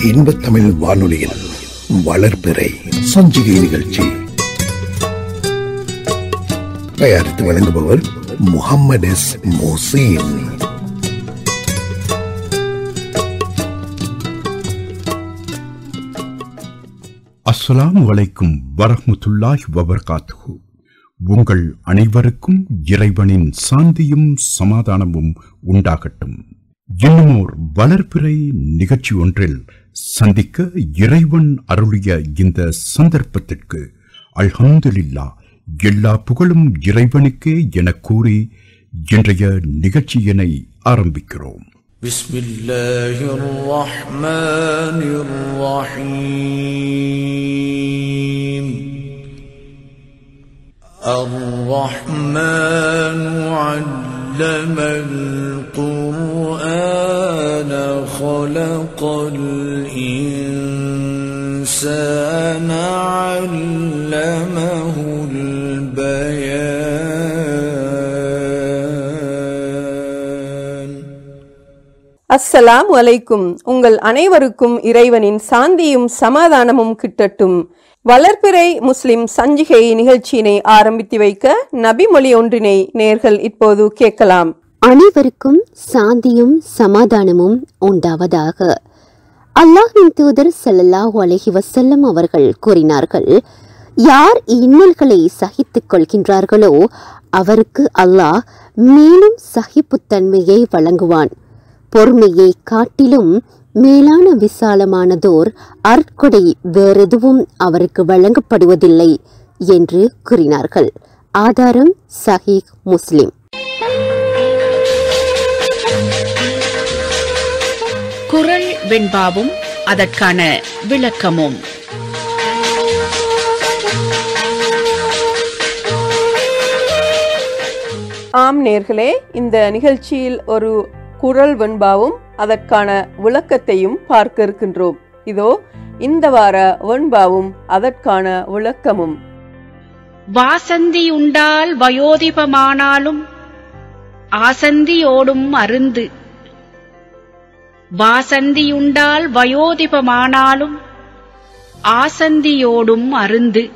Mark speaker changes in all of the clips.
Speaker 1: இன்பத் தமிழ் வானொலியில் வளர்பிறை சஞ்சிகை நிகழ்ச்சி தயாரித்து வழங்குபவர் முகம்மது எஸ் மோசீன்
Speaker 2: அஸ்ஸலாமு அலைக்கும் வரஹ்மத்துல்லாஹி வபர்காத்துஹு உங்கள் அனைவருக்கும் இறைவனின் சாந்தியும் சமாதானமும் உண்டாகட்டும் இன்னுமோர் வளர்பிறை நிகழ்ச்சி ஒன்றில் சந்திக்க இறைவன் அருளிய இந்த சந்தர்ப்பத்திற்கு அல்ஹம்துலில்லா எல்லா புகழும் இறைவனுக்கே எனக் கூறி இன்றைய நிகழ்ச்சியினை ஆரம்பிக்கிறோம்
Speaker 3: بسم الله الرحمن الرحيم الرحمن علم القرآن خلق الإنسان علمه البيان
Speaker 4: அஸ்ஸலாம் அலைக்கும் உங்கள் அனைவருக்கும் இறைவனின் சாந்தியும் சமாதானமும் கிட்டட்டும் வளர்பிறை முஸ்லிம் சஞ்சிகை நிகழ்ச்சியினை ஆரம்பித்து வைக்க நபிமொழி ஒன்றினை நேர்கள் இப்போது கேட்கலாம்
Speaker 5: அனைவருக்கும் சாந்தியும் சமாதானமும் உண்டாவதாக அல்லாஹ்வின் தூதர் ஸல்லல்லாஹு அலைஹி வஸல்லம் அவர்கள் கூறினார்கள் யார் இன்னல்களை சகித்துக் கொள்கின்றார்களோ அவருக்கு அல்லாஹ் மேலும் சகிப்புத்தன்மையை வழங்குவான் பொறுமையை காட்டிலும் மேலான விசாலமானதோர் அற்கொடை வேறெதுவும் அவருக்கு வழங்கப்படுவதில்லை என்று கூறினார்கள் ஆதாரம் சஹீஹ் முஸ்லிம்
Speaker 6: குரல் வெண்பாவும் அதற்கான விளக்கமும்
Speaker 4: ஆம் நேர்களே இந்த நிகழ்ச்சியில் ஒரு குரல் வெண்பாவும் அதற்கான விளக்கத்தையும் பார்க்க இருக்கின்றோம் இதோ இந்த வார வெண்பாவும் அதற்கான விளக்கமும்
Speaker 6: வாசந்தி உண்டால் வயோதிபமானாலும் ஆசந்தியோடும் அருந்து வாசந்தியுண்டால் வயோதிபமானாலும் ஆசந்தியோடும் அருந்து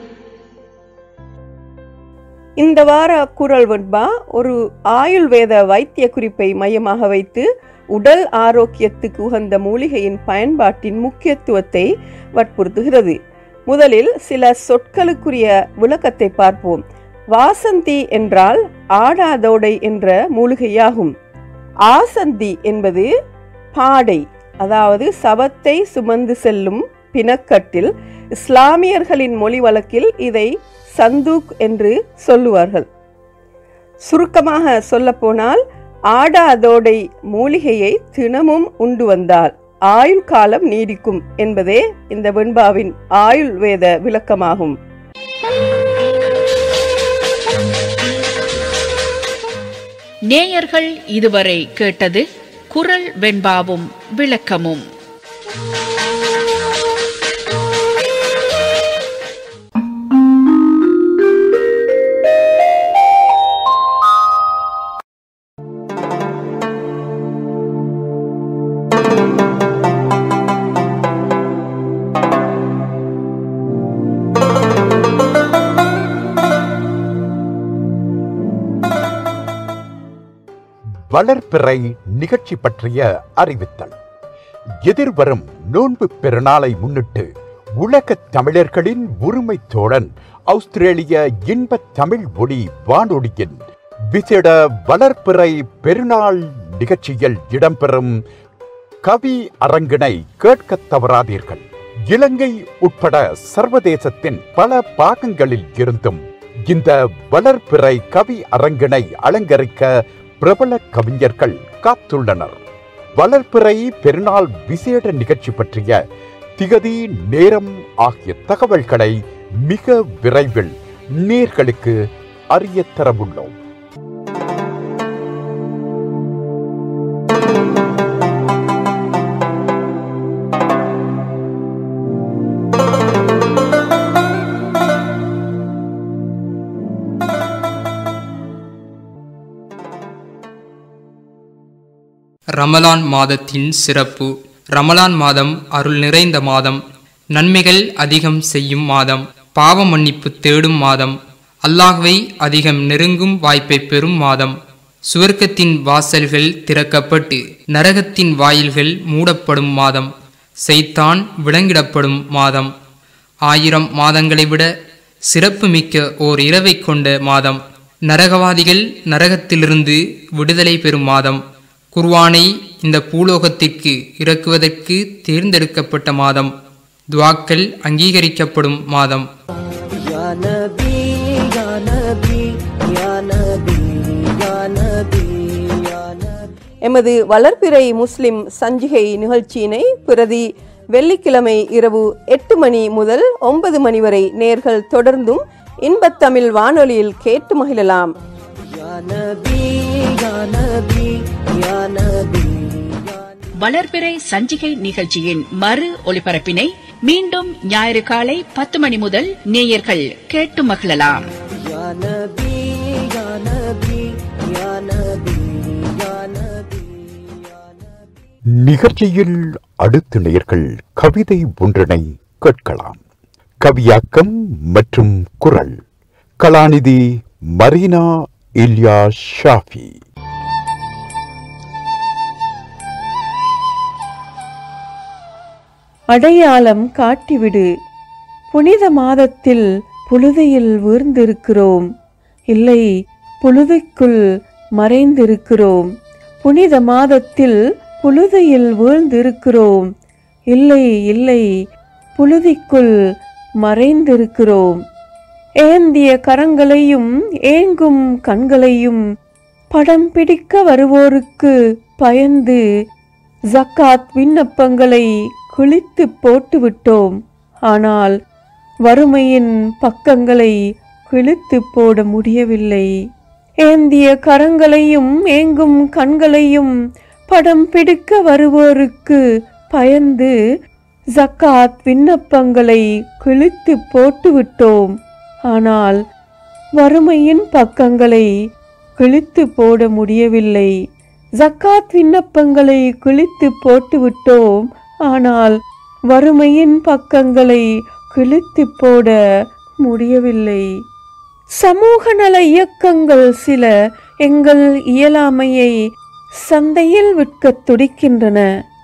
Speaker 4: இந்த வார குரல் வெண்பா ஒரு ஆயுள்வேத வைத்திய குறிப்பை மையமாக வைத்து உடல் ஆரோக்கியத்துக்கு உகந்த மூலிகையின் பயன்பாட்டின் முக்கியத்துவத்தை வற்புறுத்துகிறது முதலில் சில சொற்களுக்குரிய விளக்கத்தை பார்ப்போம் வாசந்தி என்றால் ஆடாதோடை என்ற மூலிகையாகும் ஆசந்தி என்பது பாடை அதாவது சவத்தை சுமந்து செல்லும் பிணக்கட்டில் இஸ்லாமியர்களின் மொழி வழக்கில் இதை சந்தூக் என்று சொல்லுவார்கள் சுருக்கமாக சொல்லப்போனால் ஆடாதோடை மூலிகையை தினமும் உண்டு வந்தால் ஆயுள் காலம் நீடிக்கும் என்பதே இந்த வெண்பாவின் ஆயுள் வேத விளக்கமாகும்
Speaker 6: நேயர்கள் இதுவரை கேட்டது குரல் வெண்பாவும் விளக்கமும்
Speaker 2: வளர்பிறை நிகழ்ச்சி பற்றிய அறிவித்தல் எதிர்வரும் நோன்பு பெருநாளை முன்னிட்டு உலகத் தமிழர்களின் உரிமை தோழன் ஆஸ்திரேலிய இன்பத் தமிழ் ஒளி வானொலியின் விசேட வளர்பிறை பெருநாள் நிகழ்ச்சியில் இடம்பெறும் கவி அரங்கினை கேட்கத் தவறாதீர்கள் இலங்கை உட்பட சர்வதேசத்தின் பல பாகங்களில் இருந்தும் இந்த வளர்பிறை கவி அரங்கினை அலங்கரிக்க பிரபல கவிஞர்கள் காத்துள்ளனர் வளர்பிறை பெருநாள் விசேட நிகழ்ச்சி பற்றிய திகதி நேரம் ஆகிய தகவல்களை மிக விரைவில் நேர்களுக்கு அறியத் தரவுள்ளோம்
Speaker 7: ரமலான் மாதத்தின் சிறப்பு ரமலான் மாதம் அருள் நிறைந்த மாதம் நன்மைகள் அதிகம் செய்யும் மாதம் பாவ மன்னிப்பு தேடும் மாதம் அல்லாஹ்வை அதிகம் நெருங்கும் வாய்ப்பை பெறும் மாதம் சுவர்க்கத்தின் வாசல்கள் திறக்கப்பட்டு நரகத்தின் வாயில்கள் மூடப்படும் மாதம் செய்தான் விலங்கிடப்படும் மாதம் ஆயிரம் மாதங்களை விட சிறப்புமிக்க ஓர் இரவை கொண்ட மாதம் நரகவாதிகள் நரகத்திலிருந்து விடுதலை பெறும் மாதம் குர்வானை இந்த பூலோகத்திற்கு இறக்குவதற்கு தேர்ந்தெடுக்கப்பட்ட மாதம் துவாக்கள் அங்கீகரிக்கப்படும் மாதம்
Speaker 8: या नबी या नबी या नबी या नबी या नबी
Speaker 4: எமது வளர்பிறை முஸ்லிம் சஞ்சிகை நிகழ்ச்சியினை பிரதி வெள்ளிக்கிழமை இரவு எட்டு மணி முதல் ஒன்பது மணி வரை நேர்கள் தொடர்ந்தும் இன்பத்தமிழ் வானொலியில் கேட்டு மகிழலாம்
Speaker 8: या नबी या नबी या नबी या
Speaker 6: வளர்பிறை சஞ்சிகை நிகழ்ச்சியின் மறு ஒலிபரப்பினை மீண்டும் ஞாயிறு காலை பத்து மணி முதல் நேயர்கள் கேட்டு மகிழலாம்
Speaker 8: या नबी या नबी या नबी या नबी या नबी
Speaker 2: நிகழ்ச்சியில் அடுத்த நேர்கள் கவிதை ஒன்றினை கேட்கலாம் கவியாக்கம் மற்றும் குரல் கலாநிதி மரீனா இல்யா ஷாஃபி
Speaker 4: அடையாளம் காட்டிவிடு புனித மாதத்தில் புழுதியில் வீர்ந்திருக்கிறோம் இல்லை புழுதிக்குள் மறைந்திருக்கிறோம் புனித மாதத்தில் புழுதியில் வீழ்ந்திருக்கிறோம் இல்லை இல்லை புழுதிக்குள் மறைந்திருக்கிறோம் ஏந்திய கரங்களையும் ஏங்கும் கண்களையும் படம் பிடிக்க வருவோருக்கு பயந்து ஜக்காத் விண்ணப்பங்களை கிழித்து போட்டுவிட்டோம் ஆனால் வறுமையின் பக்கங்களை கிழித்து போட முடியவில்லை ஏந்திய கரங்களையும் ஏங்கும் கண்களையும் படம் பிடிக்க வருவோருக்கு பயந்து ஜக்காத் விண்ணப்பங்களை கிழித்து போட்டுவிட்டோம் ஆனால் வறுமையின் பக்கங்களை கிழித்து போட முடியவில்லை ஜக்காத் விண்ணப்பங்களை கிழித்து போட்டுவிட்டோம் ஆனால் வறுமையின் பக்கங்களை கிழித்து போட முடியவில்லை சமூக நல இயக்கங்கள் சில எங்கள் இயலாமையை சந்தையில் விற்கத் துடிக்கின்றன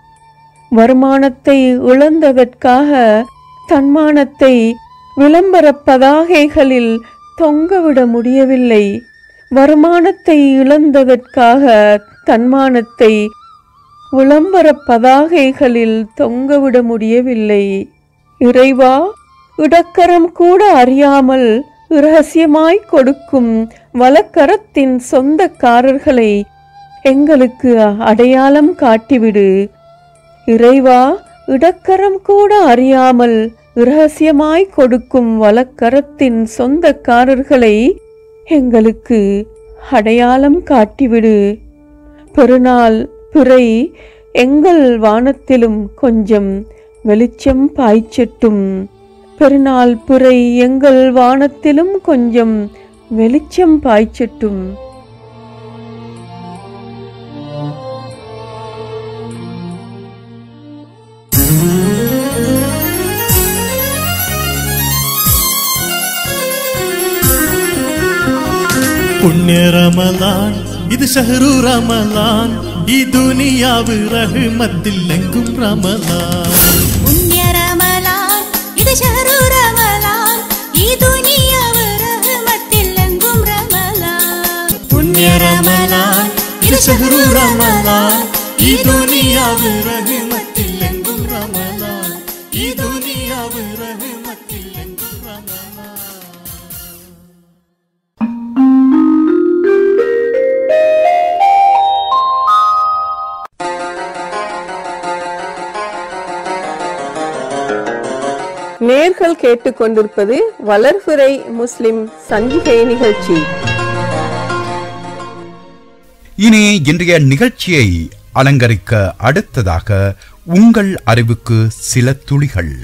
Speaker 4: வருமானத்தை இழந்ததற்காக தன்மானத்தை விளம்பர பதாகைகளில் தொங்கவிட முடியவில்லை வருமானத்தை இழந்ததற்காக தன்மானத்தை விளம்பர பதாகைகளில் தொங்கவிட முடியவில்லை இறைவா இடக்கரம் கூட அறியாமல் இரகசியமாய் கொடுக்கும் வலக்கரத்தின் சொந்தக்காரர்களை எங்களுக்கு அடையாளம் காட்டிவிடு இறைவா இடக்கரம் கூட அறியாமல் இரகசியமாய் கொடுக்கும் வலக்கரத்தின் சொந்தக்காரர்களை எங்களுக்கு அடையாளம் காட்டிவிடு பெருநாள் பிறை எங்கள் வானத்திலும் கொஞ்சம் வெளிச்சம் பாய்ச்சட்டும் பெருநாள் பிறை எங்கள் வானத்திலும் கொஞ்சம் வெளிச்சம் பாய்ச்சட்டும்
Speaker 9: പുണ്യ റമലാൻ ഇത് ഷഹറു റമലാൻ ഈ ദുനിയാവ് റഹ്മത്തിലെങ്കും റമലാൻ
Speaker 10: പുണ്യ റമലാൻ ഇത് ഷഹറു റമലാൻ ഈ ദുനിയാവ് റഹ്മത്തിൽ എങ്കും റമലാൻ
Speaker 9: പുണ്യ റമലാൻ ഇത് ഷഹറു റമലാൻ ഈ ദുനിയാവ് റഹ്മത്തിലെങ്കും റമലാൻ ഈ ദുനിയാവ് റഹ്മത്തിലെങ്കും റമലാൻ
Speaker 4: நேர்கள் கேட்டுக்கொண்டிருப்பது வளர்பிறை முஸ்லிம் சஞ்சிகை நிகழ்ச்சி
Speaker 2: இனி இன்றைய நிகழ்ச்சியை அலங்கரிக்க அடுத்ததாக உங்கள் அறிவுக்கு சில துளிகள்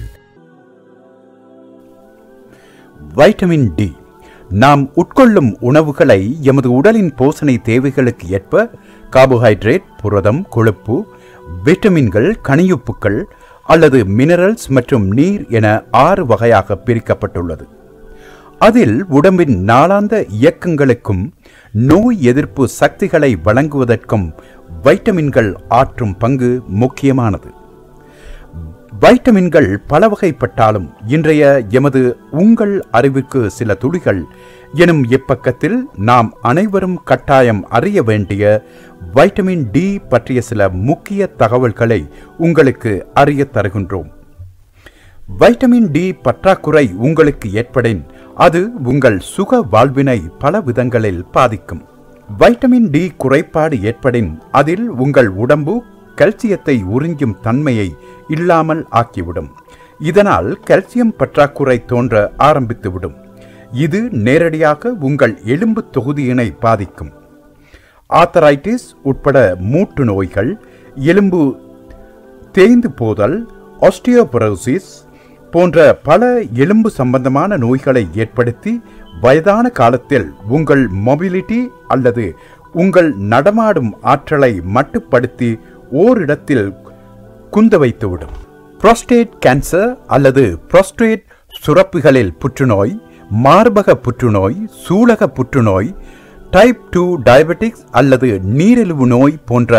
Speaker 2: வைட்டமின் டி நாம் உட்கொள்ளும் உணவுகளை எமது உடலின் போசணை தேவைகளுக்கு ஏற்ப கார்போஹைட்ரேட் புரதம் கொழுப்பு விட்டமின்கள் கனியுப்புக்கள் அல்லது மினரல்ஸ் மற்றும் நீர் என ஆறு வகையாக பிரிக்கப்பட்டுள்ளது அதில் உடம்பின் நாளாந்த இயக்கங்களுக்கும் நோய் எதிர்ப்பு சக்திகளை வழங்குவதற்கும் வைட்டமின்கள் ஆற்றும் பங்கு முக்கியமானது வைட்டமின்கள் பல வகைப்பட்டாலும் இன்றைய எமது உங்கள் அறிவுக்கு சில துளிகள் எனும் இப்பக்கத்தில் நாம் அனைவரும் கட்டாயம் அறிய வேண்டிய வைட்டமின் டி பற்றிய சில முக்கிய தகவல்களை உங்களுக்கு அறியத் தருகின்றோம் வைட்டமின் டி பற்றாக்குறை உங்களுக்கு ஏற்படின் அது உங்கள் சுக வாழ்வினை பல விதங்களில் பாதிக்கும் வைட்டமின் டி குறைபாடு ஏற்படின் அதில் உங்கள் உடம்பு கல்சியத்தை உறிஞ்சும் தன்மையை இல்லாமல் ஆக்கிவிடும் இதனால் கல்சியம் பற்றாக்குறை தோன்ற ஆரம்பித்துவிடும் இது நேரடியாக உங்கள் எலும்பு தொகுதியினை பாதிக்கும் ஆத்தரைட்டிஸ் உட்பட மூட்டு நோய்கள் எலும்பு தேய்ந்து போதல் ஆஸ்டியோபரோசிஸ் போன்ற பல எலும்பு சம்பந்தமான நோய்களை ஏற்படுத்தி வயதான காலத்தில் உங்கள் மொபிலிட்டி அல்லது உங்கள் நடமாடும் ஆற்றலை மட்டுப்படுத்தி ஓரிடத்தில் குந்த வைத்துவிடும் புரோஸ்டேட் கேன்சர் அல்லது புரோஸ்டேட் சுரப்புகளில் புற்றுநோய் மார்பக புற்றுநோய் சூலக புற்றுநோய் டைப் டூ டயபெட்டிக்ஸ் அல்லது நீரிழிவு நோய் போன்ற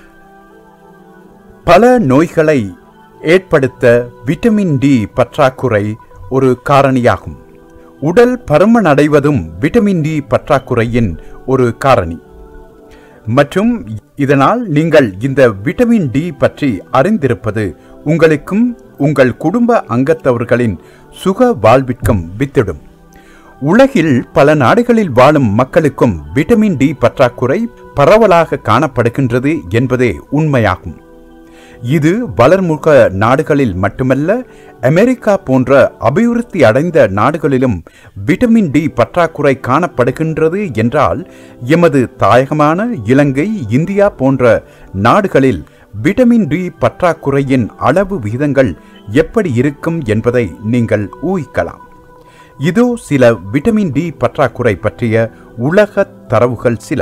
Speaker 2: பல நோய்களை ஏற்படுத்த விட்டமின் டி பற்றாக்குறை ஒரு காரணியாகும் உடல் பருமனடைவதும் விட்டமின் டி பற்றாக்குறையின் ஒரு காரணி மற்றும் இதனால் நீங்கள் இந்த விட்டமின் டி பற்றி அறிந்திருப்பது உங்களுக்கும் உங்கள் குடும்ப அங்கத்தவர்களின் சுக வாழ்விற்கும் வித்திடும் உலகில் பல நாடுகளில் வாழும் மக்களுக்கும் விட்டமின் டி பற்றாக்குறை பரவலாக காணப்படுகின்றது என்பதே உண்மையாகும் இது வளர்முக நாடுகளில் மட்டுமல்ல அமெரிக்கா போன்ற அபிவிருத்தி அடைந்த நாடுகளிலும் விட்டமின் டி பற்றாக்குறை காணப்படுகின்றது என்றால் எமது தாயகமான இலங்கை இந்தியா போன்ற நாடுகளில் விட்டமின் டி பற்றாக்குறையின் அளவு விகிதங்கள் எப்படி இருக்கும் என்பதை நீங்கள் ஊகிக்கலாம் இதோ சில விட்டமின் டி பற்றாக்குறை பற்றிய உலக தரவுகள் சில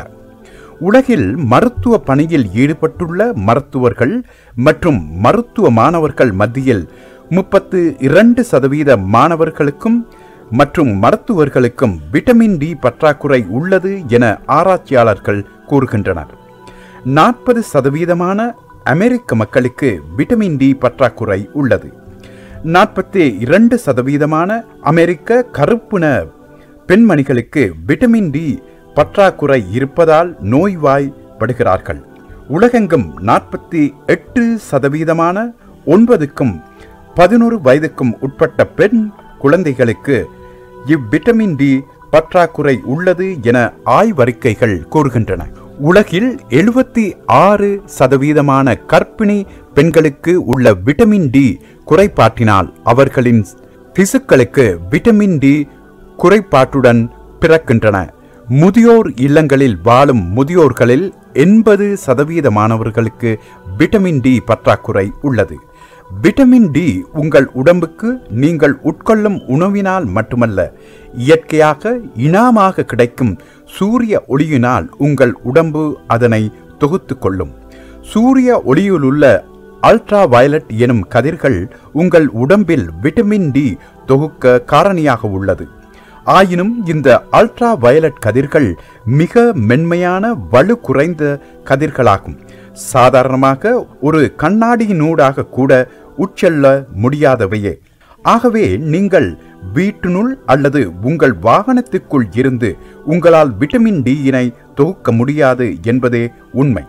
Speaker 2: உலகில் மருத்துவ பணியில் ஈடுபட்டுள்ள மருத்துவர்கள் மற்றும் மருத்துவ மாணவர்கள் மத்தியில் முப்பத்து இரண்டு சதவீத மாணவர்களுக்கும் மற்றும் மருத்துவர்களுக்கும் விட்டமின் டி பற்றாக்குறை உள்ளது என ஆராய்ச்சியாளர்கள் கூறுகின்றனர் நாற்பது சதவீதமான அமெரிக்க மக்களுக்கு விட்டமின் டி பற்றாக்குறை உள்ளது நாற்பத்தி இரண்டு சதவீதமான அமெரிக்க கருப்புன பெண்மணிகளுக்கு விட்டமின் டி பற்றாக்குறை இருப்பதால் நோய்வாய்ப்படுகிறார்கள் உலகெங்கும் நாற்பத்தி எட்டு சதவீதமான ஒன்பதுக்கும் பதினோரு வயதுக்கும் உட்பட்ட பெண் குழந்தைகளுக்கு இவ்விட்டமின் டி பற்றாக்குறை உள்ளது என ஆய்வறிக்கைகள் கூறுகின்றன உலகில் எழுபத்தி ஆறு சதவீதமான கர்ப்பிணி பெண்களுக்கு உள்ள விட்டமின் டி குறைபாட்டினால் அவர்களின் திசுக்களுக்கு விட்டமின் டி குறைபாட்டுடன் பிறக்கின்றன முதியோர் இல்லங்களில் வாழும் முதியோர்களில் எண்பது சதவீதமானவர்களுக்கு விட்டமின் டி பற்றாக்குறை உள்ளது விட்டமின் டி உங்கள் உடம்புக்கு நீங்கள் உட்கொள்ளும் உணவினால் மட்டுமல்ல இயற்கையாக இனாமாக கிடைக்கும் சூரிய ஒளியினால் உங்கள் உடம்பு அதனை தொகுத்து கொள்ளும் சூரிய ஒளியிலுள்ள அல்ட்ரா வயலட் எனும் கதிர்கள் உங்கள் உடம்பில் விட்டமின் டி தொகுக்க காரணியாக உள்ளது ஆயினும் இந்த அல்ட்ரா வயலட் கதிர்கள் மிக மென்மையான வலு குறைந்த கதிர்களாகும் சாதாரணமாக ஒரு கண்ணாடியினூடாக கூட உட்செல்ல முடியாதவையே ஆகவே நீங்கள் வீட்டினுள் அல்லது உங்கள் வாகனத்துக்குள் இருந்து உங்களால் விட்டமின் டியினை தொகுக்க முடியாது என்பதே உண்மை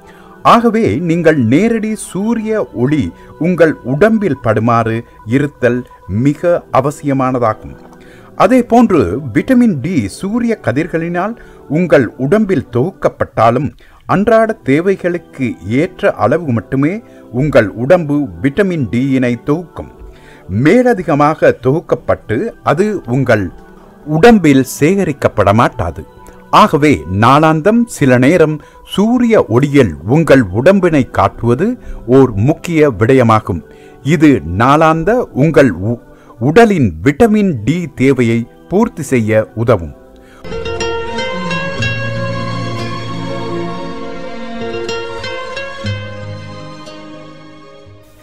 Speaker 2: ஆகவே நீங்கள் நேரடி சூரிய ஒளி உங்கள் உடம்பில் படுமாறு இருத்தல் மிக அவசியமானதாகும் அதே போன்று விட்டமின் டி சூரிய கதிர்களினால் உங்கள் உடம்பில் தொகுக்கப்பட்டாலும் அன்றாட தேவைகளுக்கு ஏற்ற அளவு மட்டுமே உங்கள் உடம்பு விட்டமின் டியினை தொகுக்கும் மேலதிகமாக தொகுக்கப்பட்டு அது உங்கள் உடம்பில் சேகரிக்கப்பட மாட்டாது ஆகவே நாளாந்தம் சில நேரம் சூரிய ஒளியில் உங்கள் உடம்பினை காட்டுவது ஓர் முக்கிய விடயமாகும் இது நாளாந்த உங்கள் உ- உடலின் விட்டமின் டி தேவையை பூர்த்தி செய்ய உதவும்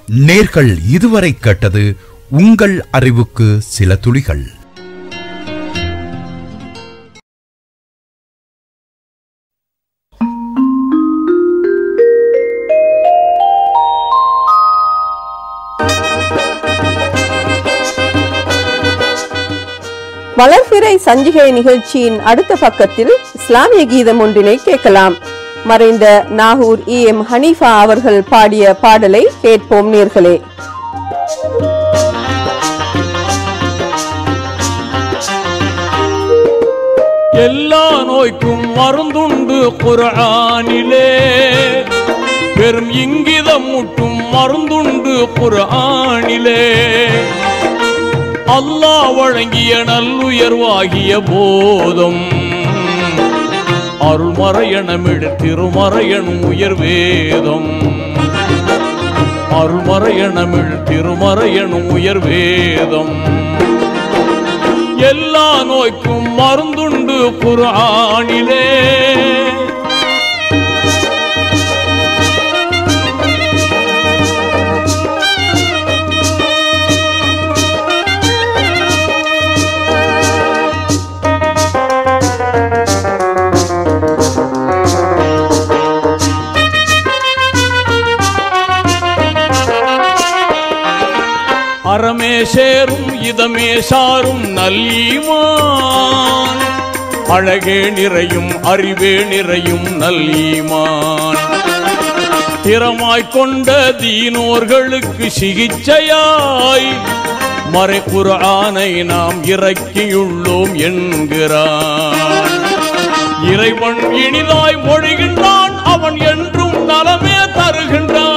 Speaker 2: நேர்கள் இதுவரை கேட்டது உங்கள் அறிவுக்கு சில துளிகள்
Speaker 4: வளர்பிறை சஞ்சிகை நிகழ்ச்சியின் அடுத்த பக்கத்தில் இஸ்லாமிய கீதம் ஒன்றினை கேட்கலாம் மறைந்த நாகூர் இ எம் ஹனீஃபா அவர்கள் பாடிய பாடலை கேட்போம் நேர்களே
Speaker 11: எல்லா நோய்க்கும் மருந்துண்டு குர்ஆனிலே பெரும் இங்கிதம் முட்டும் மருந்துண்டு குர்ஆனிலே அல்லாஹ் வழங்கிய நல்லுயர்வாகிய போதும் அருள்மறையணமிடு திருமறையனும் உயர் வேதம் அருள்மறையணமிழ் திருமறையனும் உயர் வேதம் எல்லா நோய்க்கும் மருந்துண்டு குர்ஆனிலே அறமே சேரும் இதமே சாரும் நல்லீமான் அழகே நிறையும் அறிவே நிறையும் நல்லீமான் திறமாய்க் கொண்ட தீனோர்களுக்கு சிகிச்சையாய் மறை குர்ஆனை நாம் இறக்கியுள்ளோம் என்கிறான் இறைவன் இனிதாய் மொழிகின்றான் அவன் என்றும் நலமே தருகின்றான்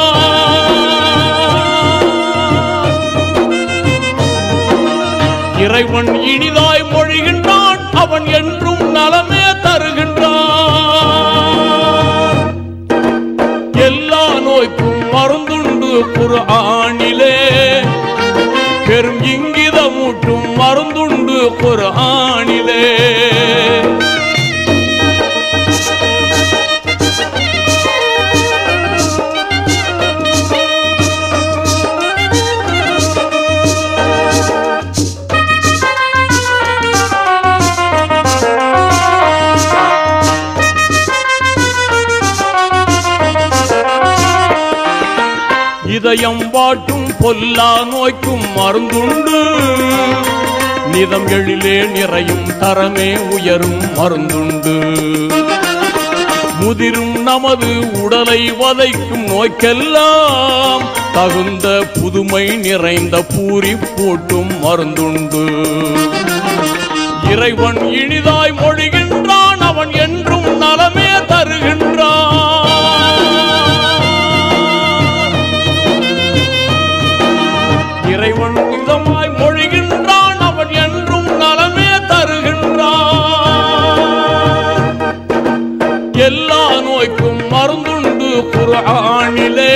Speaker 11: இறைவன் இனிதாய் மொழிகின்றான் அவன் என்றும் நலமே தருகின்றான் எல்லா நோய்க்கும் மருந்துண்டு குர்ஆனிலே பெரும் இங்கிதமூட்டும் மருந்துண்டு குர்ஆனிலே இதயம் வாட்டும் பொல்லா நோய்க்கும் மருந்துண்டு நிதம் எழிலே நிறையும் தரமே உயரும் மருந்துண்டு முதிரும் நமது உடலை வதைக்கும் நோய்க்கெல்லாம் தகுந்த புதுமை நிறைந்த பூரி பூட்டும் மருந்துண்டு இறைவன் இனிதாய் மொழிகின்றான் அவன் என்றும் நலமே தருகின்றான் இறைவன் இதமாய் மொழிகின்றான் அவன் என்றும் நலமே தருகின்றான் எல்லா நோய்க்கும் மருந்துண்டு குர்ஆனிலே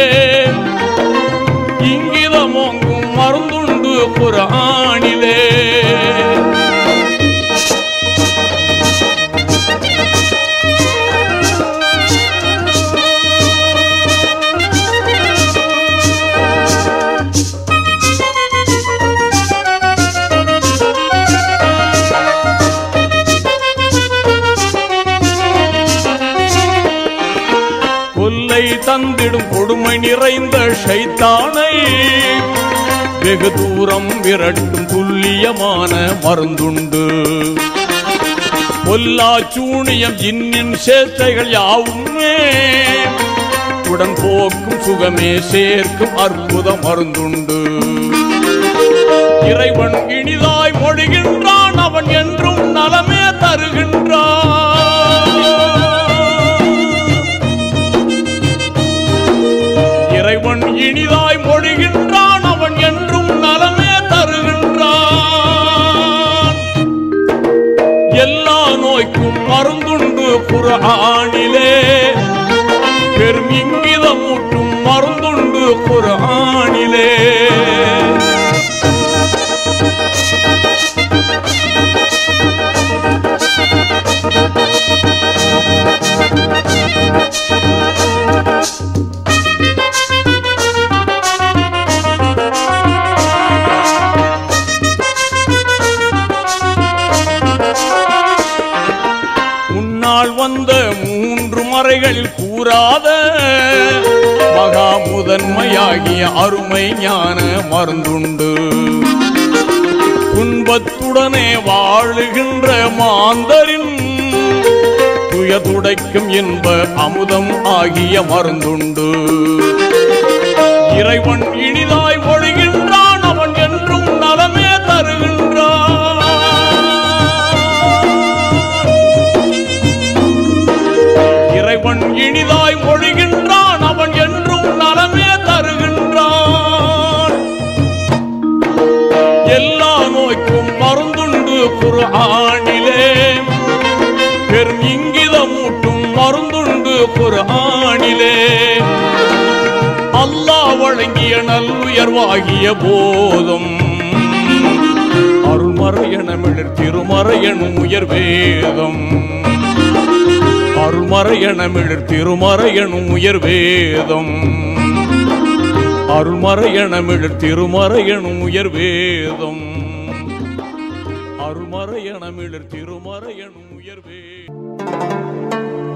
Speaker 11: இங்கிதமோங்கும் மருந்துண்டு குர்ஆனிலே கொல்லை தந்திடும் கொடுமை நிறைந்த ஷைத்தானை வெகு தூரம் விரட்டும் துல்லியமான மருந்துண்டு பொல்லா சூனியம் இன்னின் சேஷ்டைகள் யாவுமே உடன் போக்கும் சுகமே சேர்க்கும் அற்புத மருந்துண்டு இறைவன் இனிதாய் மொழிகின்றான் அவன் என்றும் நலமே தருகின்றான் இறைவன் இனிதாய் மொழிகின்றான் அவன் என்றும் நலமே தருகின்றான் எல்லா நோய்க்கும் மருந்துண்டு குர்ஆனிலே பெரும் இங்கிதமூட்டும் மருந்துண்டு குர்ஆனிலே மொழிகளில் கூறாத மகா முதன்மையாகிய அருமை ஞான மருந்துண்டு துன்பத்துடனே வாழுகின்ற மாந்தரின் துய துடைக்கும் இன்ப அமுதம் ஆகிய மருந்துண்டு இறைவன் இனிதாய் ஒழுகின்றான் அவன் என்றும் நலமே தருகின்றான் இறைவன் இனிதாய் ஒழுகின்றான் அவன் என்றும் நலமே தருகின்றான் எல்லா நோய்க்கும் மருந்துண்டு குர்ஆனிலே பெரும் இங்கிதமூட்டும் மருந்துண்டு குர்ஆனிலே அல்லாஹ் வழங்கிய நல்லுயர்வாகிய போதும் அருள்மறையனமிழர் திருமறையனும் உயர் வேதம் அருள்மறையனமிழர் திருமறையனும் உயர் வேதம் அருள்மறையனமிழர் திருமறையனும் உயர் வேதம் அருள்மறையனமிழர் திருமறையனும் உயர் வேதம்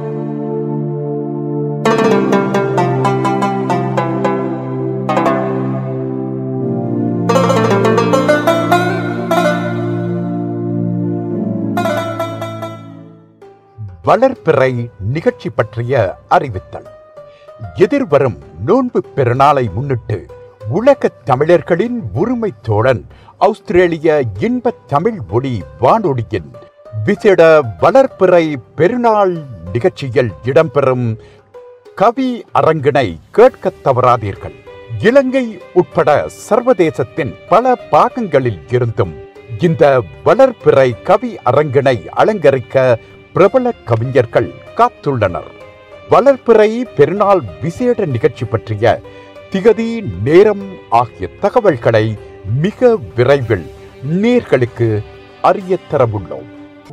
Speaker 2: வளர்பிறை நிகழ்ச்சி பற்றிய அறிவித்தல் எதிர்வரும் நோன்பு பெருநாளை முன்னிட்டு உலகத் தமிழர்களின் உரிமை தோழன் ஆஸ்திரேலிய இன்பத் தமிழ் ஒளி வானொலியின் விசேட வளர்பிறை பெருநாள் நிகழ்ச்சியில் இடம்பெறும் கவி அரங்கினை கேட்கத் தவறாதீர்கள் இலங்கை உட்பட சர்வதேசத்தின் பல பாகங்களில் இருந்தும் இந்த வளர்பிறை கவி அரங்கினை அலங்கரிக்க பிரபல கவிஞர்கள் காத்துள்ளனர் வளர்பிறை பெருநாள் விசேட நிகழ்ச்சி பற்றிய திகதி நேரம் ஆகிய தகவல்களை மிக விரைவில் நேர்களுக்கு அறியத் தரவுள்ளோம்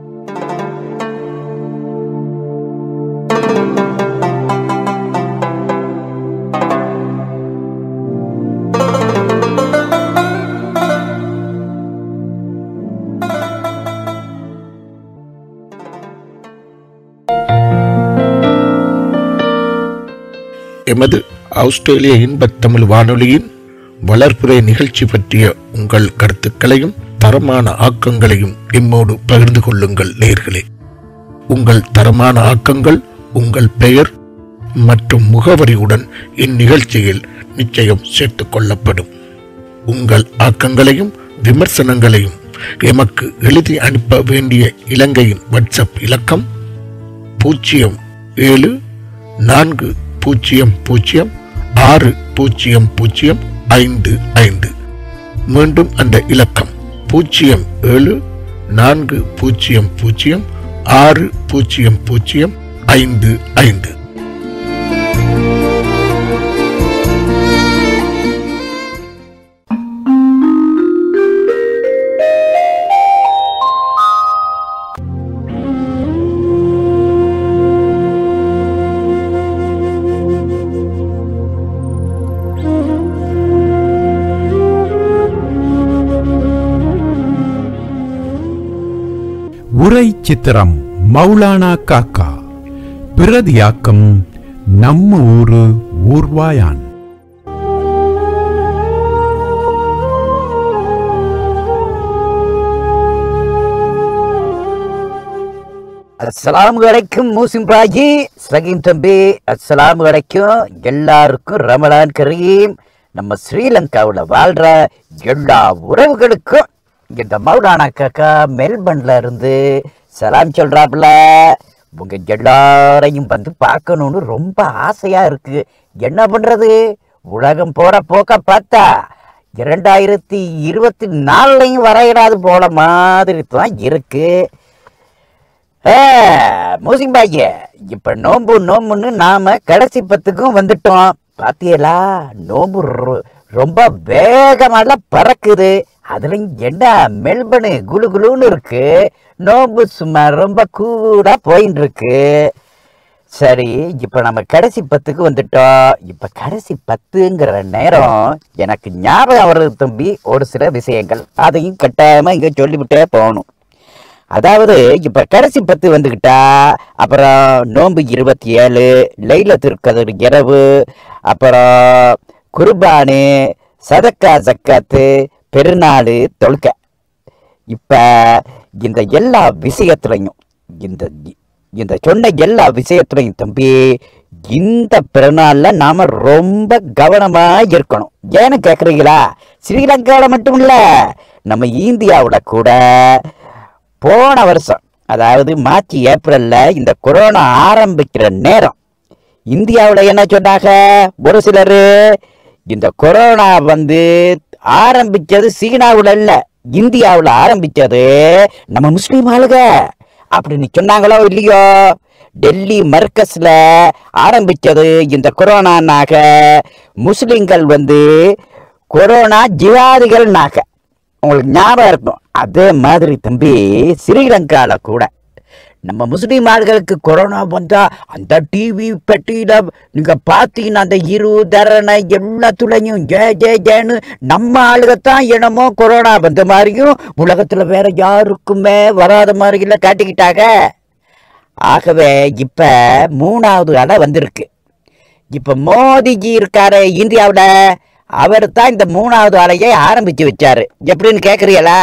Speaker 1: எமது ஆஸ்திரேலிய இன்பத் தமிழ் வானொலியின் வளர்ப்புரை நிகழ்ச்சி பற்றிய உங்கள் கருத்துக்களையும் தரமான ஆக்கங்களையும் எம்மோடு பகிர்ந்து கொள்ளுங்கள் நேர்களே உங்கள் தரமான ஆக்கங்கள் உங்கள் பெயர் மற்றும் முகவரியுடன் இந்நிகழ்ச்சியில் நிச்சயம் சேர்த்துக் கொள்ளப்படும் உங்கள் ஆக்கங்களையும் விமர்சனங்களையும் எமக்கு எழுதி அனுப்ப வேண்டிய இலங்கையின் வாட்ஸ்அப் இலக்கம் பூஜ்ஜியம் ஏழு நான்கு பூஜ்ஜியம் பூஜ்ஜியம் ஆறு பூஜ்ஜியம் பூஜ்ஜியம் ஐந்து ஐந்து மீண்டும் அந்த இலக்கம் பூஜ்ஜியம் ஏழு நான்கு பூஜ்ஜியம் பூஜ்ஜியம் ஆறு பூஜ்ஜியம் பூஜ்ஜியம் ஐந்து ஐந்து
Speaker 2: உரை சித்திரம் மௌலானா காக்கா பிரதியாக்கம் நம்ம ஊரு ஊர்வாயான்
Speaker 12: அஸ்ஸலாமு அலைக்கும் மூசிம் பாஜி சகீம் தம்பி அஸ்ஸலாமு அலைக்கும் எல்லாருக்கும் ரமலான் கரீம் நம்ம ஸ்ரீலங்காவுல வாழ்ற எல்லா உறவுகளுக்கும் இந்த மௌலானா காக்கா மெல்பர்ன்ல இருந்து சலாம் சொல்றாப்புல உங்க எல்லாரையும் வந்து பார்க்கணும்னு ரொம்ப ஆசையா இருக்கு என்ன பண்றது உலகம் போற போக்க பார்த்தா இரண்டாயிரத்தி இருபத்தி நாலுலையும் வரையிடாது போல மாதிரி தான் இருக்கு மூசிங் பாய்ய இப்ப நோம்பு நோம்புன்னு நாம கடைசி பத்துக்கும் வந்துட்டோம் பாத்தியலா நோம்பு ரொ- ரொம்ப வேகமால பறக்குது அதுலயும் என்ன மெல்பனு குளு குளுன்னு இருக்கு நோம்பு சும்மா ரொம்ப கூடா போயின்னு இருக்கு சரி இப்ப நம்ம கடைசி பத்துக்கு வந்துட்டோம் இப்ப கடைசி பத்துங்கிற நேரம் எனக்கு ஞாபகம் வருது தம்பி ஒரு சில விஷயங்கள் அதையும் கட்டாயமா இங்க சொல்லிவிட்டே போகணும் அதாவது இப்ப கடைசி பத்து வந்துகிட்டா அப்புறம் நோன்பு இருபத்தி ஏழு லைலத்துல் கதிர் இரவு அப்புறம் குர்பானு சதக்கா சக்காத்து பெருநாள் தொழுக்க இப்ப இந்த எல்லா விஷயத்துலையும் இந்த இந்த சொன்ன எல்லா விஷயத்துலையும் தம்பி இந்த பிறநாள்ல நாம ரொம்ப கவனமா இருக்கணும் ஏன்னு கேக்குறீங்களா ஸ்ரீலங்கால மட்டும் இல்ல நம்ம இந்தியாவுல கூட போன வருஷம் அதாவது மார்ச் ஏப்ரல்ல இந்த கொரோனா ஆரம்பிக்கிற நேரம் இந்தியாவுல என்ன சொன்னாங்க ஒரு சிலர் இந்த கொரோனா வந்து ஆரம்பிச்சது சீனாவுல இல்ல இந்தியாவுல ஆரம்பிச்சது நம்ம முஸ்லீம் ஆளுக அப்படின்னு சொன்னாங்களோ இல்லையோ டெல்லி மர்க்கஸ்ல ஆரம்பிச்சது இந்த கொரோனானாக முஸ்லிம்கள் வந்து கொரோனா ஜிவாதிகள்னாக உங்களுக்கு ஞாபகம் இருக்கும் அதே மாதிரி தம்பி ஸ்ரீலங்கால கூட நம்ம முஸ்லீம் ஆள்களுக்கு கொரோனா வந்தா அந்த டிவி பெட்டியில நீங்க பாத்தீங்கன்னா அந்த இரு தரணை எல்லாத்துலயும் ஜே ஜே ஜேன்னு நம்ம ஆளுகத்தான் என்னமோ கொரோனா வந்த மாதிரியும் உலகத்துல வேற யாருக்குமே வராத மாதிரில காட்டிக்கிட்டாங்க ஆகவே இப்ப மூணாவது அலை வந்திருக்கு இப்ப மோடிஜி இருக்காரு இந்தியாவுல அவர் தான் இந்த மூணாவது அலையை ஆரம்பிச்சு வச்சாரு எப்படின்னு கேக்குறீங்களா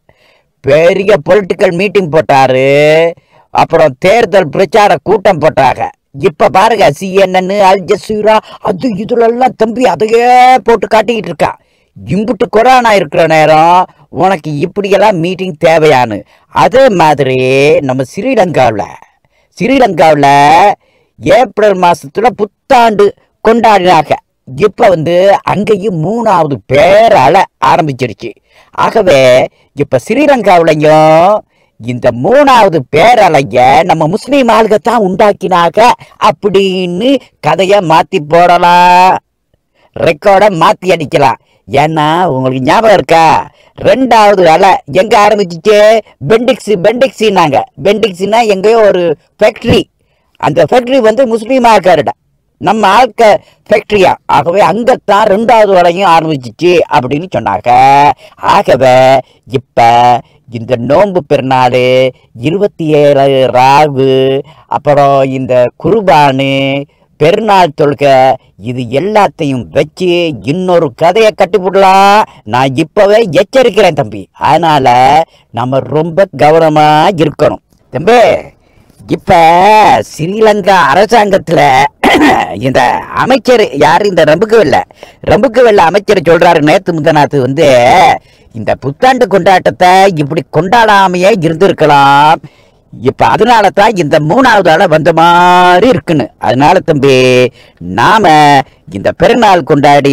Speaker 12: பெரிய பொலிட்டிக்கல் மீட்டிங் போட்டாரு அப்புறம் தேர்தல் பிரச்சார கூட்டம் போட்டாங்க இப்ப பாருங்க சிஎன்என் அல் ஜசீரா அது இதுல எல்லாம் தம்பி அதையே போட்டு காட்டிக்கிட்டு இருக்கா இம்புட்டு கொரோனா இருக்கிற நேரம் உனக்கு இப்படியெல்லாம் மீட்டிங் தேவையான்னு அதே மாதிரி நம்ம ஸ்ரீலங்காவில் ஸ்ரீலங்காவில் ஏப்ரல் மாசத்துல புத்தாண்டு கொண்டாடினாங்க இப்ப வந்து அங்கேயும் மூணாவது பேரால ஆரம்பிச்சிருச்சு ஆகவே இப்ப ஸ்ரீலங்காவிலையும் இந்த மூணாவது பேரலைய நம்ம முஸ்லீம் ஆளுக தான் உண்டாக்கினாங்க அப்படின்னு கதைய மாத்தி போடலாம் ரெக்கார்டை மாத்தி அடிக்கலாம் ஏன்னா உங்களுக்கு ஞாபகம் இருக்கா ரெண்டாவது அலை எங்க ஆரம்பிச்சிச்சு பெண்டிக்ஸ் பெண்டிக்ஸினாங்க பெண்டிக்ஸ்னா எங்கேயோ ஒரு ஃபேக்டரி அந்த ஃபேக்டரி வந்து முஸ்லீம் ஆக்காருடா நம்ம ஆட்க ஃபேக்டரியா ஆகவே அங்கத்தான் ரெண்டாவது வரையும் ஆரம்பிச்சிச்சு அப்படின்னு சொன்னாங்க ஆகவே இப்ப இந்த நோன்பு பெருநாள் இருபத்தி ஏழு ராகு அப்புறம் இந்த குர்பானு பெருநாள் தொழுகை இது எல்லாத்தையும் வச்சு இன்னொரு கதையை கட்டிவிடலாம் நான் இப்பவே எச்சரிக்கிறேன் தம்பி அதனால நம்ம ரொம்ப கவனமா இருக்கணும் தம்பி இப்ப ஸ்ரீலங்கா அரசாங்கத்துல இந்த அமைச்சர் யார் இந்த ரம்புக்குவெல்ல ரம்புக்குவெல்ல அமைச்சர் சொல்றாரு நேத்து முந்தநாத்து வந்து இந்த புத்தாண்டு கொண்டாட்டத்தை இப்படி கொண்டாடாமையே இருந்திருக்கலாம் இப்ப அதனால தான் இந்த மூணாவது ஆள வந்த மாதிரி இருக்குன்னு அதனால தம்பி நாம இந்த பெருநாள் கொண்டாடி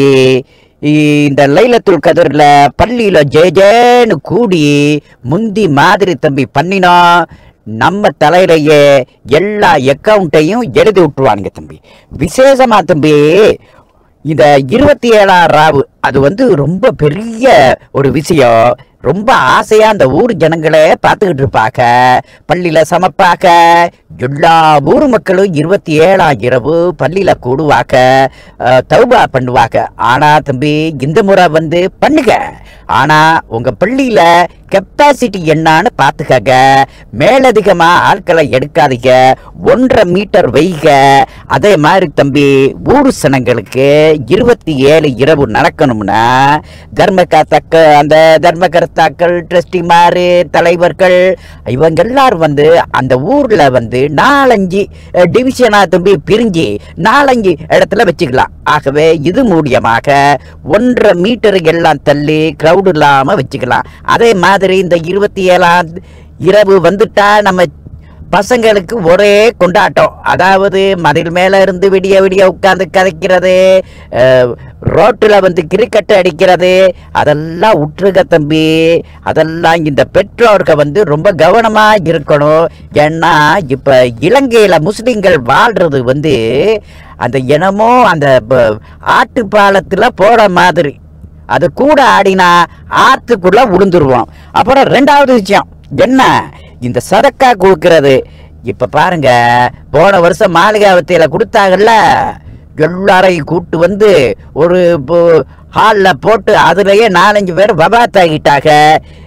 Speaker 12: இந்த லைலத்துல் கதிர்ல பள்ளியில ஜே ஜேன்னு கூடி முந்தி மாதிரி தம்பி பண்ணினோம் நம்ம தலையிலேயே எல்லா அக்கௌண்ட்டையும் எழுதி விட்டுருவானுங்க தம்பி விசேஷமா தம்பி இந்த இருபத்தி ஏழாம் ராவு அது வந்து ரொம்ப பெரிய ஒரு விஷயம் ரொம்ப ஆசையா அந்த ஊர் ஜனங்களே பார்த்துக்கிட்டு இருப்பாங்க பள்ளியில சமைப்பாக்க எல்லா ஊர் மக்களும் இருபத்தி ஏழாம் இரவு பள்ளியில கூடுவாக்க அஹ், தௌபா பண்ணுவாங்க ஆனா தம்பி இந்த முறை வந்து பண்ணுங்க ஆனா உங்க பள்ளியில கெப்பாசிட்டி என்னன்னு பாத்துக்கங்க மேலதிகமா ஆட்களை எடுக்காதீங்க ஒன்றரை மீட்டர் வைக அதே மாதிரி தம்பி ஊர் சனங்களுக்கு இருபத்தி ஏழு இரவு நடக்கணும்னா தர்மகர்த்தாக்க அந்த தர்மகர்த்தாக்கள் ட்ரஸ்டிமாரு தலைவர்கள் இவங்க எல்லாரும் வந்து அந்த ஊர்ல வந்து நாலஞ்சு அஹ், டிவிஷனா தம்பி பிரிஞ்சு நாலஞ்சு இடத்துல வச்சுக்கலாம் ஆகவே இது மூலியமாக ஒன்றரை மீட்டர் எல்லாம் தள்ளி கிரவுட் இல்லாம வச்சுக்கலாம் அதே மாதிரி இந்த இருபத்தி ஏழாம் இரவு வந்துட்டா நம்ம பசங்களுக்கு ஒரே கொண்டாட்டம் அதாவது மதில் மேல இருந்து விடிய விடிய உட்கார்ந்து கதைக்கிறது அஹ், ரோட்டுல வந்து கிரிக்கெட் அடிக்கிறது அதெல்லாம் உற்றுக தம்பி அதெல்லாம் இந்த பெற்றோர்கள் வந்து ரொம்ப கவனமா இருக்கணும் ஏன்னா இப்ப இலங்கையில முஸ்லிம்கள் வாழ்றது வந்து அந்த இனமோ அந்த ப- ஆட்டுப்பாலத்துல போற மாதிரி அது கூட ஆடினா ஆத்துக்குள்ள விழுந்துருவோம் அப்புறம் ரெண்டாவது விஷயம் என்ன இந்த சதக்கா கொடுக்கறது இப்ப பாருங்க போன வருஷம் மாளிகாவத்தையில கொடுத்தாங்கல்ல எல்லாரையும் கூட்டு வந்து ஒரு ஹாலில் போட்டு அதுலயே நாலஞ்சு பேர் வபாத்தாகிட்டாங்க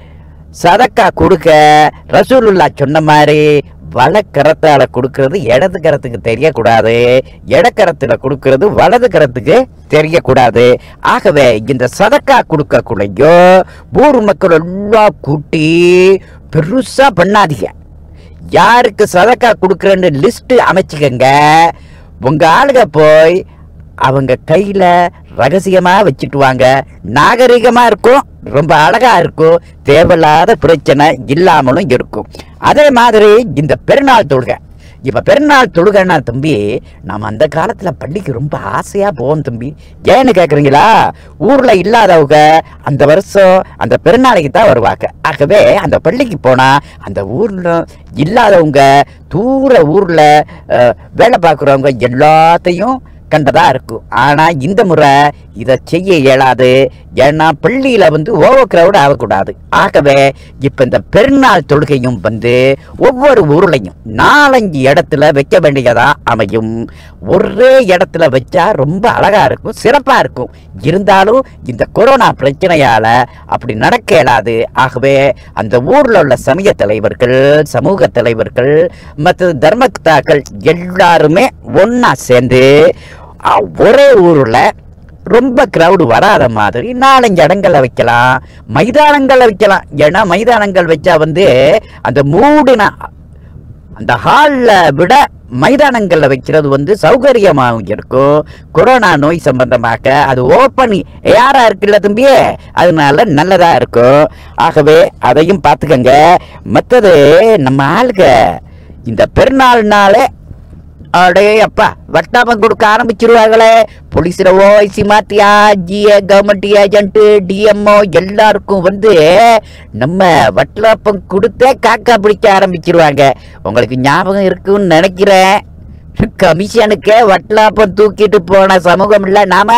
Speaker 12: சதக்கா கொடுக்க ரசூலுல்லா சொன்ன மாதிரி வலக்கரத்தால கொடுக்கறது இடது கரத்துக்கு தெரியக்கூடாது இடக்கரத்துல கொடுக்கறது வலது கரத்துக்கு தெரியக்கூடாது ஆகவே இந்த சதக்கா கொடுக்கக்குள்ளையோ ஊர் மக்கள் எல்லாம் கூட்டி பெருசா பண்ணாதீங்க யாருக்கு சதக்கா கொடுக்குறேன்னு லிஸ்ட் அமைச்சுக்கங்க உங்க ஆளுங்க போய் அவங்க கையில ரகசியமா வச்சுட்டு வாங்க நாகரிகமா இருக்கும் ரொம்ப அழகா இருக்கும் தேவையில்லாத பிரச்சனை இல்லாமலும் இருக்கும் அதே மாதிரி இந்த பெருநாள் தொழுகை இப்ப பெருநாள் தொழுகைன்னா தம்பி நம்ம அந்த காலத்துல பள்ளிக்கு ரொம்ப ஆசையா போவோம் தம்பி ஏன்னு கேக்குறீங்களா ஊர்ல இல்லாதவங்க அந்த வருஷம் அந்த பெருநாளைக்கு தான் வருவாங்க ஆகவே அந்த பள்ளிக்கு போனா அந்த ஊர்ல இல்லாதவங்க தூர ஊர்ல அஹ், வேலை பார்க்குறவங்க எல்லாத்தையும் கண்டதா இருக்கும் ஆனா இந்த முறை இதை செய்ய இயலாது ஏன்னா பள்ளியில வந்து ஓவர் கிரவுட் ஆகக்கூடாது ஆகவே இப்ப இந்த பெருநாள் தொழுகையும் வந்து ஒவ்வொரு ஊர்லயும் நாலஞ்சு இடத்துல வைக்க வேண்டியதா அமையும் ஒரே இடத்துல வச்சா ரொம்ப அழகா இருக்கும் சிறப்பா இருக்கும் இருந்தாலும் இந்த கொரோனா பிரச்சனையால அப்படி நடக்க இயலாது ஆகவே அந்த ஊர்ல உள்ள சமய தலைவர்கள் சமூக தலைவர்கள் மற்ற தர்மத்தாக்கள் எல்லாருமே ஒண்ணா சேர்ந்து அ, ஒரே ஊர்ல ரொம்ப கிரவுடு வராத மாதிரி நாலஞ்சு இடங்கள்ல வைக்கலாம் மைதானங்கள்ல வைக்கலாம் ஏன்னா மைதானங்கள் வச்சா வந்து அந்த மூடின அந்த ஹாலில் விட மைதானங்கள்ல வைக்கிறது வந்து சௌகரியமாகவும் இருக்கும் கொரோனா நோய் சம்பந்தமாக அது ஓப்பன் யாரா இருக்குல்ல தம்பி அதனால நல்லதா இருக்கும் ஆகவே அதையும் பார்த்துக்கங்க மற்றது நம்ம ஆளுங்க இந்த பெருநாள்னாலே அடே அப்பா வட்டாமம் கொடுக்க ஆரம்பிச்சிருவாங்களே போலீஸ்ல ஓஐசி மாத்தியா ஜிஏ கவர்மெண்ட் ஏஜென்ட் டிஎம்ஓ எல்லாருக்கும் வந்து நம்ம வட்டலாப்பம் கொடுத்தே காக்கா பிடிக்க ஆரம்பிச்சிருவாங்க உங்களுக்கு ஞாபகம் இருக்குன்னு நினைக்கிறேன் கமிஷனுக்கே வட்டலாப்பம் தூக்கிட்டு போன சமூகம் இல்ல நாம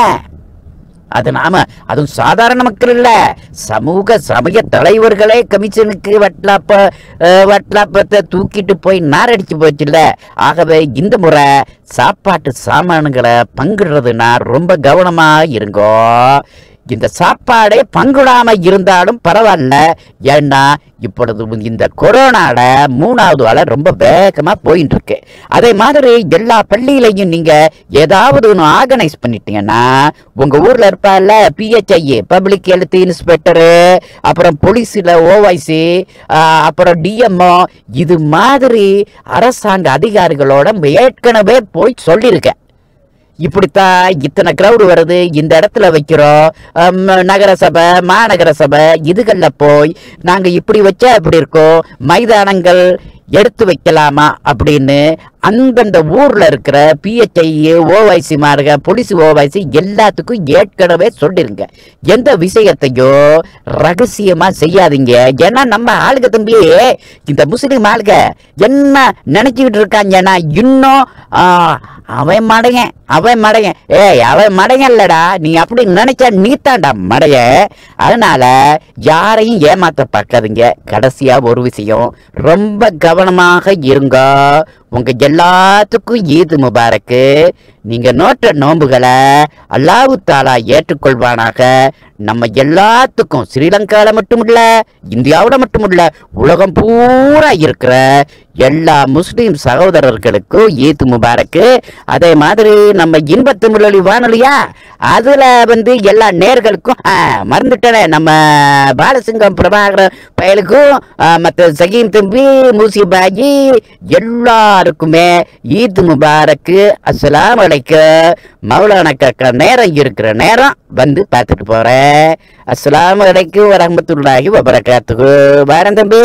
Speaker 12: அது நாம அதுவும் சாதாரண மக்கள் இல்ல சமூக சமய தலைவர்களே கமிஷனுக்கு வட்லாப்ப அஹ், வட்லாப்பத்தை தூக்கிட்டு போய் நாரடிச்சு போச்சுல்ல ஆகவே இந்த முறை சாப்பாட்டு சாமான்களை பங்கிடுறதுனா ரொம்ப கவனமா இருங்கோ இந்த சாப்பாடே பங்கிடாம இருந்தாலும் பரவாயில்ல ஏன்னா இப்பொழுது இந்த கொரோனால மூணாவது அலை ரொம்ப வேகமா போயிட்டு இருக்கு அதே மாதிரி எல்லா பள்ளியிலையும் நீங்க ஏதாவது ஒன்று ஆர்கனைஸ் பண்ணிட்டீங்கன்னா உங்க ஊர்ல இருப்பால பிஹெச்ஐ பப்ளிக் ஹெல்த் இன்ஸ்பெக்டரு அப்புறம் போலீஸ்ல ஓவைசி அப்புறம் டிஎம்ஓ இது மாதிரி அரசாங்க அதிகாரிகளோட ஏற்கனவே போய் சொல்லியிருக்கேன் இப்படித்தான் இத்தனை கிரவுடு வருது இந்த இடத்துல வைக்கிறோம் அம், நகர சபை மாநகர சபை இதுகளில் போய் நாங்க இப்படி வச்சா இப்படி இருக்கோம் மைதானங்கள் எடுத்து வைக்கலாமா அப்படின்னு அந்தந்த ஊர்ல இருக்கிற பிஹெச்ஐ ஓவைசி மார்க போலீஸ் ஓவைசி எல்லாத்துக்கும் ஏற்கனவே சொல்லிருங்க எந்த விஷயத்தையோ ரகசியமா செய்யாதீங்க ஏன்னா நம்ம ஆளுக தம்பி இந்த முஸ்லிம் ஆளுக என்ன நினைச்சுக்கிட்டு இருக்காங்கன்னா இன்னும் ஆ, அவன் மடையன் அவன் மடையன் ஏய் அவன் மடையன் இல்லடா நீ அப்படி நினைச்சா நீத்தாண்டா மடைய அதனால யாரையும் ஏமாத்த பார்க்காதீங்க கடைசியா ஒரு விஷயம் ரொம்ப கவனமாக இருங்க உங்க எல்லாத்துக்கும் ஈது முபாரக்கு நீங்க நோட்ட நோன்புகளை அல்லாஹ் தாலா ஏற்றுக்கொள்வானாக நம்ம எல்லாத்துக்கும் ஸ்ரீலங்கால மட்டும் இல்ல இந்தியாவோட மட்டும் இல்ல உலகம் பூரா இருக்கிற எல்லா முஸ்லிம் சகோதரர்களுக்கும் ஈத் முபாரக்கு அதே மாதிரி நம்ம இன்பத்து முரளி வானொலியா அதுல வந்து எல்லா நேர்களுக்கும் ஆ, மறந்துட்டேனே நம்ம பாலசிங்கம் பிரபாகரன் பயலுக்கும் ஆ, மத்த சகீம் தம்பி மூசி பாஜி எல்லாருக்குமே ஈத் முபாரக்கு அஸ்ஸலாமு அலைக்கும் மௌலானா காக்கா நேரம் இருக்கிற நேரம் வந்து பார்த்துட்டு போறேன் அஸ்ஸலாமு அலைக்கும் வரஹ்மத்துல்லாஹி வபரகாத்துஹு வாரன் தம்பி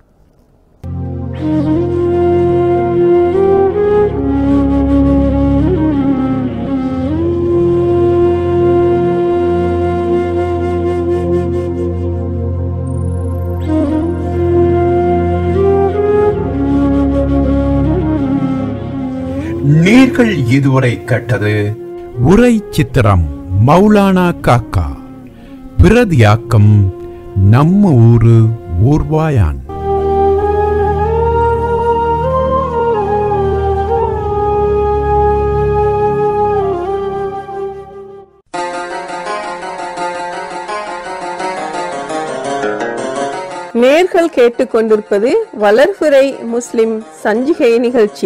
Speaker 2: நீர்கள் இதுவரை கேட்டது உரை சித்திரம் மௌலானா காக்கா பிரதியாக்கம் நம்ம ஊரு ஊர்வாயான்
Speaker 4: நேர்கள் கேட்டுக்கொண்டிருப்பது வளர்பிறை முஸ்லிம் சஞ்சிகை நிகழ்ச்சி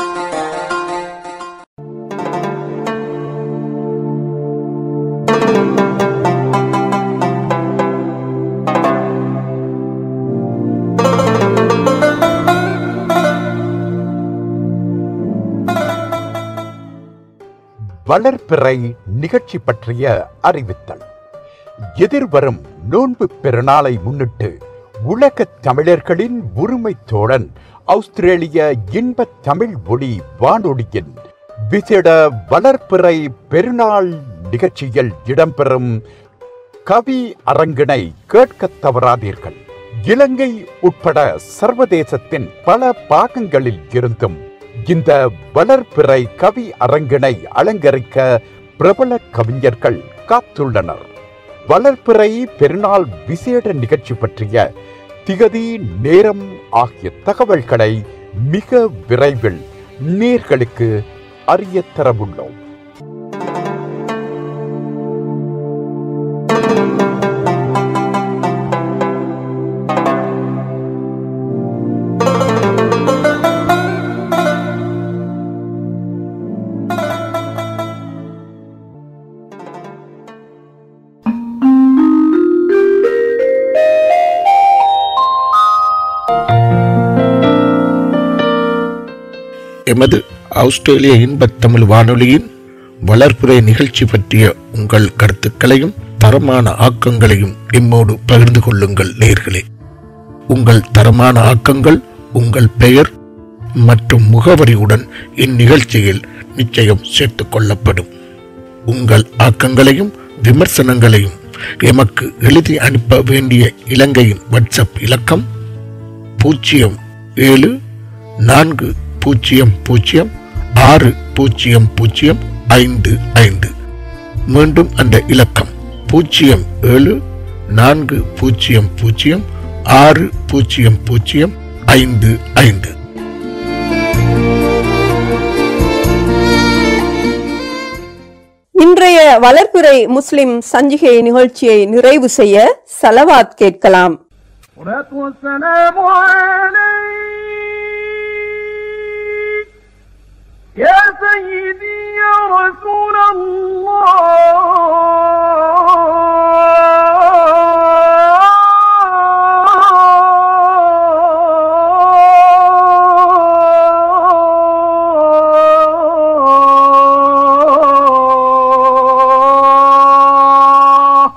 Speaker 2: வளர்பிறை நிகழ்ச்சி பற்றிய அறிவித்தல் எதிர்வரும் நோன்பு பெருநாளை முன்னிட்டு உலகத் தமிழர்களின் உரிமை தோழன் ஆஸ்திரேலிய இன்ப தமிழ் ஒளி வானொலியின் விசேட வளர்பிறை பெருநாள் நிகழ்ச்சியில் இடம்பெறும் கவி அரங்கினை கேட்கத் தவறாதீர்கள் இலங்கை உட்பட சர்வதேசத்தின் பல பாகங்களில் இருந்தும் இந்த வளர்பிறை கவி அரங்கினை அலங்கரிக்க பிரபல கவிஞர்கள் காத்துள்ளனர் வளர்பிறை பெருநாள் விசேட நிகழ்ச்சி பற்றிய திகதி நேரம் ஆகிய தகவல்களை மிக விரைவில் நேர்களுக்கு அறியத் தரவுள்ளோம்
Speaker 1: எமது ஆஸ்திரேலிய இன்பத் தமிழ் வானொலியின் வளர்ப்புரை நிகழ்ச்சி பற்றிய உங்கள் கருத்துக்களையும் தரமான ஆக்கங்களையும் எம்மோடு பகிர்ந்து கொள்ளுங்கள் நேர்களே உங்கள் தரமான ஆக்கங்கள் உங்கள் பெயர் மற்றும் முகவரியுடன் இந்நிகழ்ச்சியில் நிச்சயம் சேர்த்துக் கொள்ளப்படும் உங்கள் ஆக்கங்களையும் விமர்சனங்களையும் எமக்கு எழுதி அனுப்ப வேண்டிய இலங்கையின் வாட்ஸ்அப் இலக்கம் பூஜ்ஜியம் ஏழு நான்கு பூஜ்ஜியம் பூஜ்ஜியம் ஆறு பூஜ்ஜியம் பூஜ்ஜியம் ஐந்து ஐந்து மீண்டும் அந்த இலக்கம் பூஜ்ஜியம் ஏழு நான்கு பூஜ்ஜியம் பூஜ்ஜியம் ஆறு பூஜ்ஜியம் பூஜ்ஜியம் ஐந்து ஐந்து
Speaker 4: இன்றைய வளர்ப்புரை முஸ்லிம் சஞ்சிகை நிகழ்ச்சியை நிறைவு செய்ய சலவாத் கேட்கலாம்
Speaker 11: الصلاة والسلام عليك يا سيدي يا رسول الله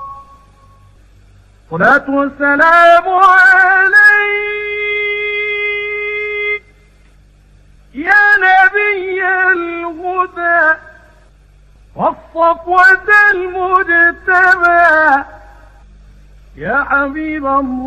Speaker 11: صلاة والسلام عليك يا نبي الهدى والصفوة المجتبى يا حبيب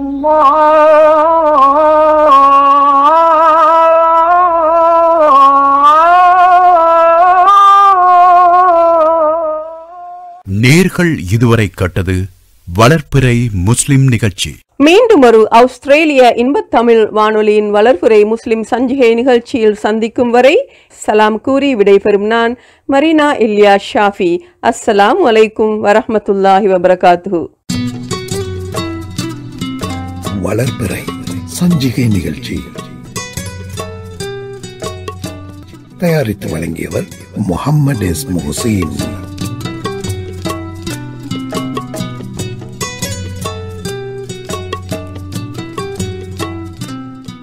Speaker 11: الله
Speaker 2: நேர்கள் இதுவரை கேட்டது வளர்ப்பிறை முஸ்லிம் நிகழ்ச்சி
Speaker 4: மீண்டும் ஒரு ஆஸ்திரேலிய இன்பத் தமிழ் வானொலியின் வளர்ப்புரை முஸ்லிம் சஞ்சிகை நிகழ்ச்சியில் சந்திக்கும் வரை சலாம் கூறி விடைபெறும் நான் மரீனா இல்யா ஷாஃபி அஸ்ஸலாம் வலைக்கும் வரஹ்மத்துல்லாஹி வபரகாத்துஹு
Speaker 13: வளர்பிறை சஞ்சிகை நிகழ்ச்சி தயாரித்து வழங்கியவர் முகம்மது எஸ் முஹசீன்